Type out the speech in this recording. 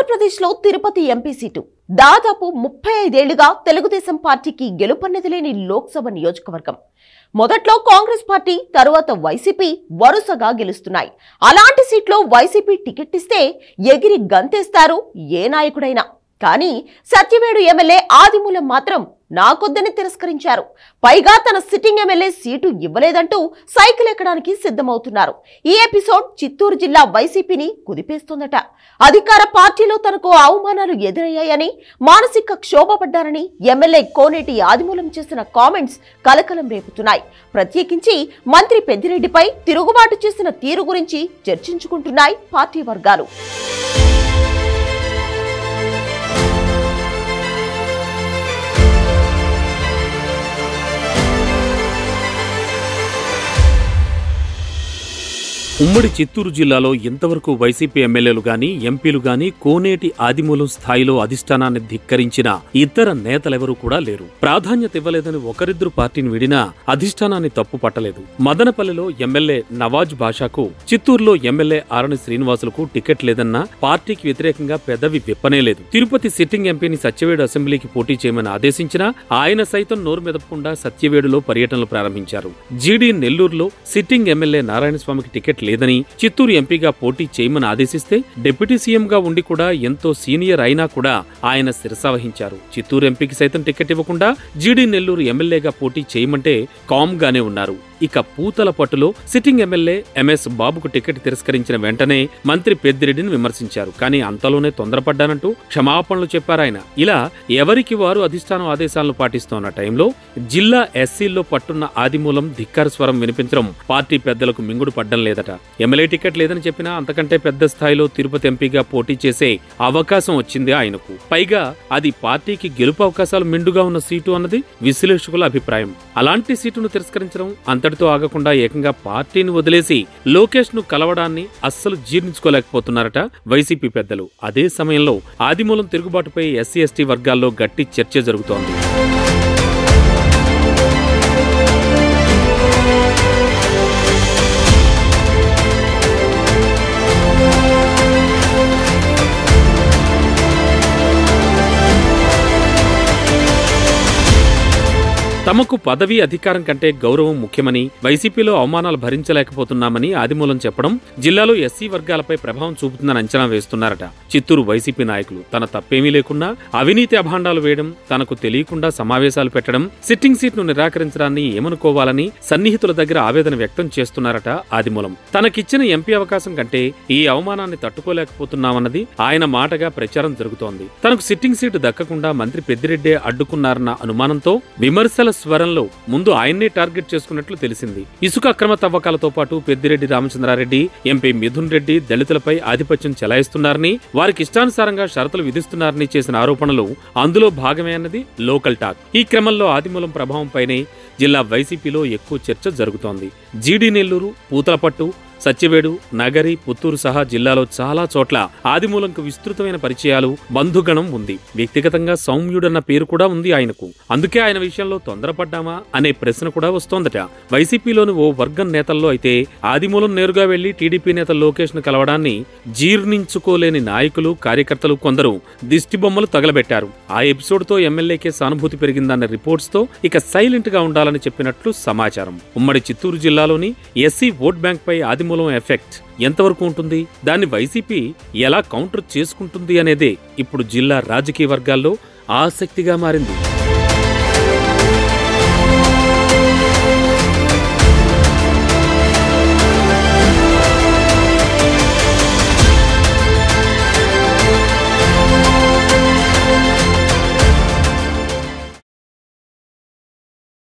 ఆంధ్రప్రదేశ్లో Tirupati MP seat దాదాపు ముప్పై ఐదేళ్లుగా తెలుగుదేశం పార్టీకి గెలుపన్నది లేని లోక్సభ నియోజకవర్గం మొదట్లో కాంగ్రెస్ పార్టీ తరువాత వైసీపీ వరుసగా గెలుస్తున్నాయి అలాంటి సీట్లో వైసీపీ టికెట్ ఇస్తే ఎగిరి గంతేస్తారు ఏ నాయకుడైనా కానీ సత్యవేడు ఎమ్మెల్యే ఆదిమూలం మాత్రం నాకొద్దని తిరస్కరించారు పైగా తన సిట్టింగ్ ఎమ్మెల్యే సీటు ఇవ్వలేదంటూ సైకిల్ ఎక్కడానికి సిద్ధమవుతున్నారు ఈ ఎపిసోడ్ చిత్తూరు జిల్లా వైసీపీని కుదిపేస్తోందట అధికార పార్టీలో తనకు అవమానాలు ఎదురయ్యాయని మానసిక క్షోభపడ్డారని ఎమ్మెల్యే కోనేటి ఆదిమూలం చేసిన కామెంట్స్ కలకలం రేపుతున్నాయి ప్రత్యేకించి మంత్రి పెద్దిరెడ్డిపై తిరుగుబాటు చేసిన తీరు గురించి చర్చించుకుంటున్నాయి పార్టీ వర్గాలు ఉమ్మడి చిత్తూరు జిల్లాలో ఇంతవరకు వైసీపీ ఎమ్మెల్యేలు గాని ఎంపీలు గాని కోనేటి ఆదిమూలం స్థాయిలో అధిష్టానాన్ని ధిక్కరించిన ఇతర నేతలెవరూ కూడా లేరు ప్రాధాన్యత ఇవ్వలేదని ఒకరిద్దరు పార్టీని విడినా అధిష్టానాన్ని తప్పు పట్టలేదు మదనపల్లిలో ఎమ్మెల్యే నవాజ్ బాషాకు చిత్తూరులో ఎమ్మెల్యే ఆరణి శ్రీనివాసులకు టికెట్ లేదన్న పార్టీకి వ్యతిరేకంగా పెదవి విప్పనేలేదు తిరుపతి సిట్టింగ్ ఎంపీని సత్యవేడు అసెంబ్లీకి పోటీ చేయమని ఆదేశించినా ఆయన సైతం నోరు మెదపకుండా సత్యవేడులో పర్యటనలు ప్రారంభించారు జీడీ నెల్లూరులో సిట్టింగ్ ఎమ్మెల్యే నారాయణస్వామికి టికెట్ లేదని చిత్తూరు ఎంపీగా పోటీ చేయమని ఆదేశిస్తే డిప్యూటీ సీఎంగా ఉండి కూడా ఎంతో సీనియర్ అయినా కూడా ఆయన శిరసావహించారు చిత్తూరు ఎంపీకి సైతం టికెట్ ఇవ్వకుండా జీడీ నెల్లూరు ఎమ్మెల్యేగా పోటీ చేయమంటే కామ్ గానే ఉన్నారు ఇక పూతల పట్టులో సిట్టింగ్ ఎమ్మెల్యే ఎంఎస్ బాబుకు టికెట్ తిరస్కరించిన వెంటనే మంత్రి పెద్దిరెడ్డిని విమర్శించారు కానీ అంతలోనే తొందరపడ్డానంటూ క్షమాపణలు చెప్పారాయన ఇలా ఎవరికి వారు అధిష్టానం ఆదేశాలను పాటిస్తోన్న టైంలో జిల్లా ఎస్సీల్లో పట్టున్న ఆదిమూలం ధిక్కార స్వరం వినిపించడం పార్టీ పెద్దలకు మింగుడు పడ్డం లేదట ఎమ్మెల్యే టికెట్ లేదని చెప్పినా అంతకంటే పెద్ద స్థాయిలో తిరుపతి ఎంపీగా పోటీ చేసే అవకాశం వచ్చింది ఆయనకు పైగా అది పార్టీకి గెలుపు అవకాశాలు మెండుగా ఉన్న సీటు అన్నది విశ్లేషకుల అభిప్రాయం అలాంటి సీటును తిరస్కరించడం అంతటితో ఆగకుండా ఏకంగా పార్టీని వదిలేసి లోకేష్ ను కలవడాన్ని అస్సలు జీర్ణించుకోలేకపోతున్నారట వైసీపీ పెద్దలు అదే సమయంలో ఆదిమూలం తిరుగుబాటుపై ఎస్సీ ఎస్టీ వర్గాల్లో గట్టి చర్చ జరుగుతోంది తమకు పదవి అధికారం కంటే గౌరవం ముఖ్యమని వైసీపీలో అవమానాలు భరించలేకపోతున్నామని ఆదిమూలం చెప్పడం జిల్లాలో ఎస్సీ వర్గాలపై ప్రభావం చూపుతుందని అంచనా వేస్తున్నారట చిత్తూరు వైసీపీ నాయకులు తన తప్పేమీ లేకున్నా అవినీతి అభాండాలు వేయడం తనకు తెలియకుండా సమావేశాలు పెట్టడం సిట్టింగ్ సీట్ను నిరాకరించడాన్ని ఏమనుకోవాలని సన్నిహితుల దగ్గర ఆవేదన వ్యక్తం చేస్తున్నారట ఆదిమూలం తనకిచ్చిన ఎంపీ అవకాశం కంటే ఈ అవమానాన్ని తట్టుకోలేకపోతున్నామన్నది ఆయన మాటగా ప్రచారం జరుగుతోంది తనకు సిట్టింగ్ సీటు దక్కకుండా మంత్రి పెద్దిరెడ్డే అడ్డుకున్నారన్న అనుమానంతో విమర్శల స్వరంలో ముందు ఆయన్నే టార్గెట్ చేసుకున్నట్లు తెలిసింది ఇసుక అక్రమ తవ్వకాలతో పాటు పెద్దిరెడ్డి రామచంద్రారెడ్డి ఎంపీ మిథున్ రెడ్డి దళితులపై ఆధిపత్యం చెలాయిస్తున్నారని వారికి ఇష్టానుసారంగా షరతులు విధిస్తున్నారని చేసిన ఆరోపణలు అందులో భాగమే అన్నది లోకల్ టాక్ ఈ క్రమంలో ఆదిమూలం ప్రభావంపైనే జిల్లా వైసీపీలో ఎక్కువ చర్చ జరుగుతోంది జీడీ నెల్లూరు పూతలపట్టు సత్యవేడు నగరి పుత్తూరు సహా జిల్లాలో చాలా చోట్ల ఆదిమూలంకు విస్తృతమైన పరిచయాలు బంధుగణం ఉంది వ్యక్తిగతంగా సౌమ్యుడన్న పేరు కూడా ఉంది ఆయనకు అందుకే ఆయన విషయంలో తొందరపడ్డామా అనే ప్రశ్న కూడా వస్తోందట వైసీపీలోని ఓ వర్గం నేతల్లో అయితే ఆదిమూలం నేరుగా వెళ్లి టీడీపీ నేత లోకేష్ ను కలవడాన్ని జీర్ణించుకోలేని నాయకులు కార్యకర్తలు కొందరు దిష్టిబొమ్మలు తగలబెట్టారు ఆ ఎపిసోడ్ తో ఎమ్మెల్యేకే సానుభూతి పెరిగిందన్న రిపోర్ట్స్ తో ఇక సైలెంట్ గా ఉండాలని చెప్పినట్లు సమాచారం ఉమ్మడి చిత్తూరు జిల్లాలోని ఎస్సీ ఓట్ బ్యాంక్ పై ఆదిమూలం ఎఫెక్ట్ ఎంతవరకు ఉంటుంది దాన్ని వైసీపీ ఎలా కౌంటర్ చేసుకుంటుంది అనేదే ఇప్పుడు జిల్లా రాజకీయ వర్గాల్లో ఆసక్తిగా మారింది